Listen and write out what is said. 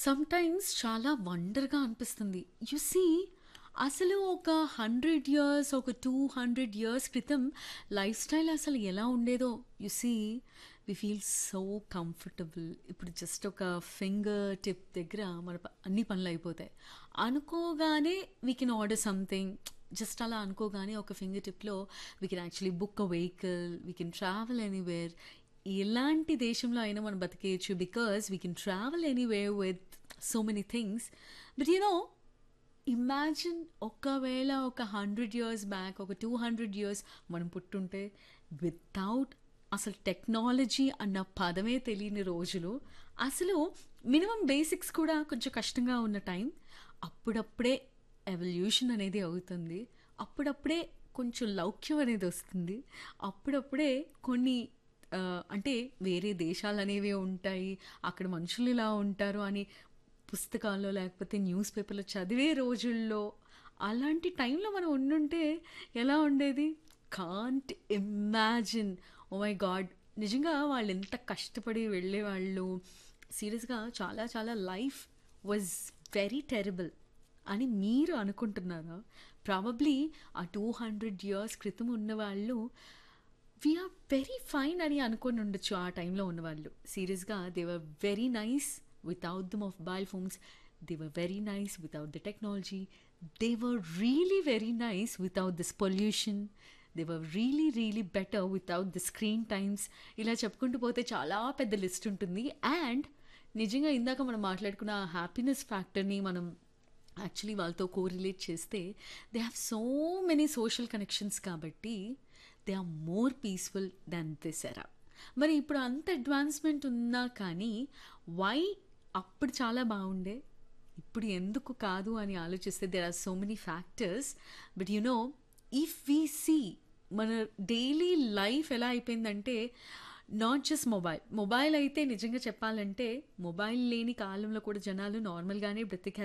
Sometimes చాలా వండర్‌గా అనిపిస్తుంది. You see అసలు ఒక 100 ఇయర్స్, ఒక 200 ఇయర్స్ క్రితం లైఫ్ స్టైల్ అసలు ఎలా ఉండేదో you see we feel so comfortable. ఇప్పుడు జస్ట్ ఒక ఫింగర్ టిప్ దగ్గర మన ప అన్ని పనులయిపోతాయి. అనుకోగానే we can order something. Just అలా అనుకోగానే ఒక ఫింగర్ టిప్‌లో we can actually book a vehicle, we can travel anywhere. ఎలాంటి దేశంలో అయినా మనం బతికేయొచ్చు. Because we can travel anywhere with so many things. But you know imagine ఒకవేళ ఒక 100 ఇయర్స్ బ్యాక్, ఒక 200 ఇయర్స్ మనం పుట్టుంటే వితౌట్ అసలు టెక్నాలజీ అన్న పదమే తెలియని రోజులు. అసలు మినిమమ్ బేసిక్స్ కూడా కొంచెం కష్టంగా ఉన్న టైం. అప్పుడప్పుడే ఎవల్యూషన్ అనేది అవుతుంది. అప్పుడప్పుడే కొంచెం లౌక్యం అనేది వస్తుంది. అప్పుడప్పుడే కొన్ని ఆహ్, అంటే వేరే దేశాలనేవి ఉంటాయి. అక్కడ మనుషులు ఇలా ఉంటారు అని పుస్తకాల్లో లేకపోతే న్యూస్ పేపర్‌లో చదివే రోజుల్లో అలాంటి టైంలో మనం ఉండుంటే ఎలా ఉండేది? Can't imagine. Oh my God! నిజంగా వాళ్ళెంత కష్టపడి వెళ్ళేవాళ్ళు. సీరియస్‌గా చాలా చాలా లైఫ్ వాస్ వెరీ టెరబుల్ అని మీరు అనుకుంటున్నారా? ప్రాబబ్లీ ఆ 200 ఇయర్స్ క్రితం ఉన్నవాళ్ళు వి ఆర్ వెరీ ఫైన్ అని అనుకోని ఉండొచ్చు ఆ టైంలో ఉన్నవాళ్ళు. సీరియస్‌గా they were very nice without the mobile phones. They were very nice without the technology. They were really very nice without this pollution. They were really really better without the screen times. ఇలా చెప్పుకుంటూ పోతే చాలా పెద్ద list ఉంటుంది. And నిజంగా ఇందాక మనం మాట్లాడుకున్న ఆ హ్యాపీనెస్ ఫ్యాక్టర్‌ని మనం యాక్చువల్లీ వాళ్ళతో కోరిలేట్ చేస్తే they have so many social connections కాబట్టి they are more peaceful than this era. మరి ఇప్పుడు అంత అడ్వాన్స్‌మెంట్ ఉన్నా కానీ వై అప్పుడు చాలా బాగుండే? ఇప్పుడు ఎందుకు కాదు అని ఆలోచిస్తే there are so many factors. But you know if we see మన డైలీ లైఫ్ ఎలా అయిపోయిందంటే నాట్ జస్ట్ మొబైల్. మొబైల్ అయితే నిజంగా చెప్పాలంటే మొబైల్ లేని కాలంలో కూడా జనాలు నార్మల్‌గానే బ్రతికారు.